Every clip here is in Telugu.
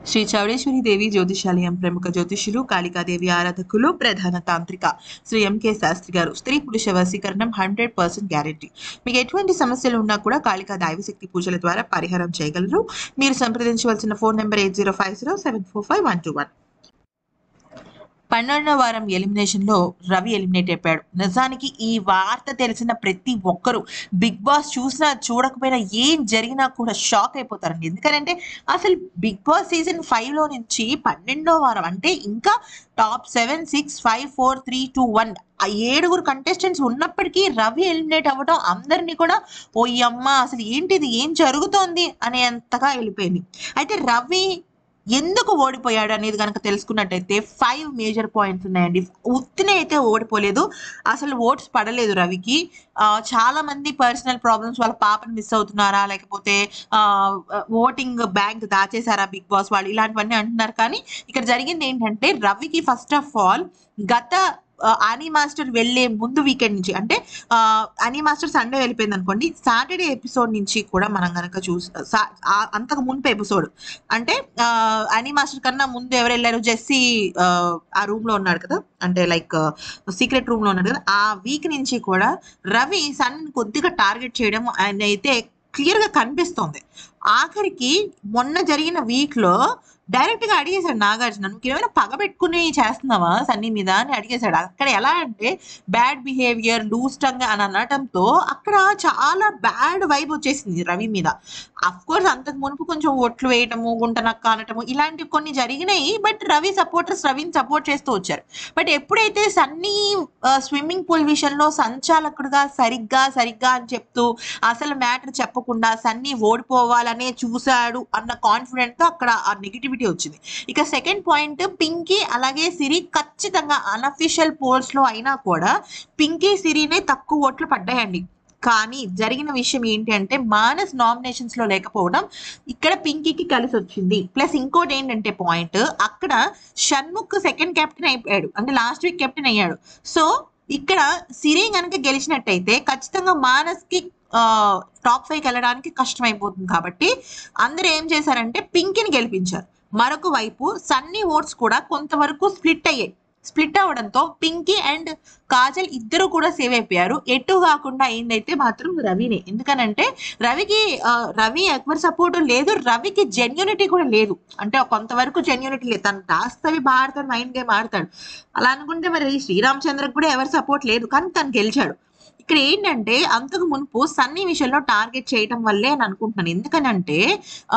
శ్రీ చౌడేశ్వరి దేవి జ్యోతిషాలయం ప్రముఖ జ్యోతిష్యులు కాళికాదేవి ఆరాధకులు ప్రధాన తాంత్రిక శ్రీ ఎంకే శాస్త్రి గారు స్త్రీ పురుష వశీకరణం హండ్రెడ్ పర్సెంట్ గ్యారెంటీ మీకు ఎటువంటి సమస్యలు ఉన్నా కూడా కాళికా దైవశక్తి పూజల ద్వారా పరిహారం చేయగలరు మీరు సంప్రదించవలసిన phone number eight zero five zero seven four five one two one పన్నెండవ వారం ఎలిమినేషన్ లో రవి ఎలిమినేట్ అయిపోయాడు నిజానికి ఈ వార్త తెలిసిన ప్రతి ఒక్కరు బిగ్ బాస్ చూసినా చూడకపోయినా ఏం జరిగినా కూడా షాక్ అయిపోతారండి ఎందుకంటే అసలు బిగ్ బాస్ సీజన్ ఫైవ్ లో నుంచి పన్నెండో వారం అంటే ఇంకా top seven six five four three two one ఆ ఏడుగురు కంటెస్టెంట్స్ ఉన్నప్పటికీ రవి ఎలిమినేట్ అవ్వడం అందరినీ కూడా ఓ ఈ అమ్మ అసలు ఏంటిది ఏం జరుగుతోంది అనేంతగా వెళ్ళిపోయింది అయితే రవి ఎందుకు ఓడిపోయాడు అనేది కనుక తెలుసుకున్నట్టయితే ఫైవ్ మేజర్ పాయింట్స్ ఉన్నాయండి ఉత్తినే అయితే ఓడిపోలేదు అసలు ఓట్స్ పడలేదు రవికి ఆ, చాలా మంది పర్సనల్ ప్రాబ్లమ్స్ వాళ్ళ పాపని మిస్ అవుతున్నారా లేకపోతే ఓటింగ్ బ్యాంక్ దాచేశారా బిగ్ బాస్ వాళ్ళు ఇలాంటివన్నీ అంటున్నారు కానీ ఇక్కడ జరిగింది ఏంటంటే రవికి ఫస్ట్ ఆఫ్ ఆల్ గత అనీ మాస్టర్ వెళ్ళే ముందు వీకెండ్ నుంచి అంటే అనీ మాస్టర్ సండే వెళ్ళిపోయింది అనుకోండి సాటర్డే ఎపిసోడ్ నుంచి కూడా మనం కనుక చూసి సా- ఆ- అంతకు మునుపు ఎపిసోడ్ అంటే అనీ మాస్టర్ కన్నా ముందు ఎవరు వెళ్ళారు జెస్సీ ఆ, ఆ రూమ్ లో ఉన్నాడు కదా అంటే లైక్ సీక్రెట్ రూమ్ లో ఉన్నాడు కదా ఆ వీక్ నుంచి కూడా రవి సన్ కొద్దిగా టార్గెట్ చేయడం ఆయన అయితే క్లియర్ గా కనిపిస్తోంది ఆఖరికి మొన్న జరిగిన వీక్ లో డైరెక్ట్ గా అడిగేశాడు నాగార్జున నువ్వు ఏమైనా పగ పెట్టుకుని చేస్తున్నావా సన్నీ మీద అని అడిగేశాడు అక్కడ ఎలా అంటే బ్యాడ్ బిహేవియర్ లూజ్ టంగ్ అని అనటంతో అక్కడ చాలా బ్యాడ్ వైబ్ వచ్చేసింది రవి మీద అఫ్ కోర్స్ అంతకు మునుపు కొంచెం ఒట్లు వేయటము గుంటనక్క అనటము ఇలాంటివి కొన్ని జరిగినాయి బట్ రవి సపోర్టర్స్ రవిని సపోర్ట్ చేస్తూ వచ్చారు బట్ ఎప్పుడైతే సన్నీ స్విమ్మింగ్ పూల్ విషయంలో సంచాలకుడుగా సరిగ్గా సరిగ్గా అని చెప్తూ అసలు మ్యాటర్ చెప్పకుండా సన్నీ ఓడిపోవాలనే చూశాడు అన్న కాన్ఫిడెంట్ తో అక్కడ ఆ నెగిటివిటీ వచ్చింది ఇక సెకండ్ పాయింట్ పింకీ అలాగే సిరి ఖచ్చితంగా అన్అఫిషియల్ పోల్స్ లో అయినా కూడా పింకీ సిరినే తక్కువ ఓట్లు పడ్డాయండి కానీ జరిగిన విషయం ఏంటి అంటే మానస్ నామినేషన్స్ లో లేకపోవడం ఇక్కడ పింకీకి కలిసి వచ్చింది ప్లస్ ఇంకోటి ఏంటంటే పాయింట్ అక్కడ షణ్ముఖ్ సెకండ్ కెప్టెన్ అయిపోయాడు అంటే లాస్ట్ వీక్ కెప్టెన్ అయ్యాడు సో ఇక్కడ సిరి కనుక గెలిచినట్టయితే ఖచ్చితంగా మానస్ కి టాప్ ఫైవ్ వెళ్ళడానికి కష్టం అయిపోతుంది కాబట్టి అందరూ ఏం చేశారంటే పింకీని గెలిపించారు మరొక వైపు సన్నీ ఓట్స్ కూడా కొంతవరకు స్ప్లిట్ అయ్యాయి స్ప్లిట్ అవ్వడంతో పింకీ అండ్ కాజల్ ఇద్దరు కూడా సేవ్ అయిపోయారు ఎటు కాకుండా అయిందైతే మాత్రం రవినే ఎందుకనంటే రవికి ఆ, రవి ఎవరి సపోర్ట్ లేదు రవికి జెన్యునిటీ కూడా లేదు అంటే కొంతవరకు జెన్యునిటీ లేదు తను దాస్తవి ఆడతాడు మైండ్ గేమ్ ఆడతాడు అలా అనుకుంటే మరి శ్రీరామచంద్రకు కూడా ఎవరి సపోర్ట్ లేదు కానీ తను గెలిచాడు ఇక్కడ ఏంటంటే అంతకు మునుపు సన్నీ విషయంలో టార్గెట్ చేయటం వల్లే అని అనుకుంటున్నాను ఎందుకనంటే ఆ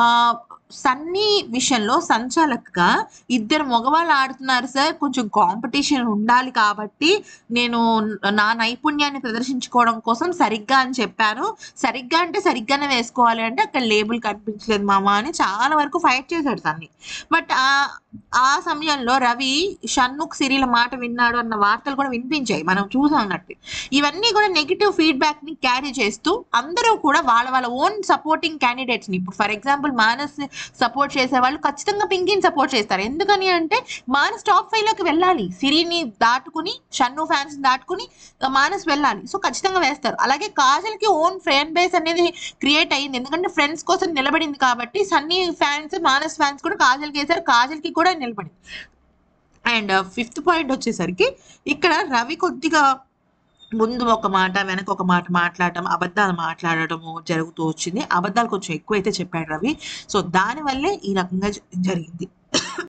సన్నీ విషయంలో సంచాలకుగా ఇద్దరు మగవాళ్ళు ఆడుతున్నారు సార్ కొంచెం కాంపిటీషన్ ఉండాలి కాబట్టి నేను నా నైపుణ్యాన్ని ప్రదర్శించుకోవడం కోసం సరిగ్గా అని చెప్పాను సరిగ్గా అంటే సరిగ్గానే వేసుకోవాలి అంటే అక్కడ లేబుల్ కనిపించలేదు మామ అని చాలా వరకు ఫైట్ చేశాడు సన్నీ బట్ ఆ ఆ సమయంలో రవి షణ్ముఖ్ సిరిల మాట విన్నాడు అన్న వార్తలు కూడా వినిపించాయి మనం చూసాం అన్నట్టు ఇవన్నీ కూడా నెగిటివ్ ఫీడ్బ్యాక్ ని క్యారీ చేస్తూ అందరూ కూడా వాళ్ళ వాళ్ళ ఓన్ సపోర్టింగ్ క్యాండిడేట్స్ ని ఇప్పుడు ఫర్ ఎగ్జాంపుల్ మానస్ సపోర్ట్ చేసే వాళ్ళు ఖచ్చితంగా పింకీని సపోర్ట్ చేస్తారు ఎందుకని అంటే మానస్ టాప్ ఫైవ్ లోకి వెళ్ళాలి సిరిని దాటుకుని షన్ను ఫ్యాన్స్ దాటుకుని మానస్ వెళ్ళాలి సో ఖచ్చితంగా వేస్తారు అలాగే కాజల్ కి ఓన్ ఫ్యాన్ బేస్ అనేది క్రియేట్ అయ్యింది ఎందుకంటే ఫ్రెండ్స్ కోసం నిలబడింది కాబట్టి సన్నీ ఫ్యాన్స్ మానస్ ఫ్యాన్స్ కూడా కాజల్ కి వేశారు కాజల్ కి కూడా నిలబడింది అండ్ ఫిఫ్త్ పాయింట్ వచ్చేసరికి ఇక్కడ రవి కొద్దిగా ముందు ఒక మాట వెనక ఒక మాట మాట్లాడటం అబద్ధాలు మాట్లాడటము జరుగుతూ వచ్చింది అబద్ధాలు కొంచెం ఎక్కువైతే చెప్పాడు రవి సో దానివల్లే ఈ రకంగా జ- జరిగింది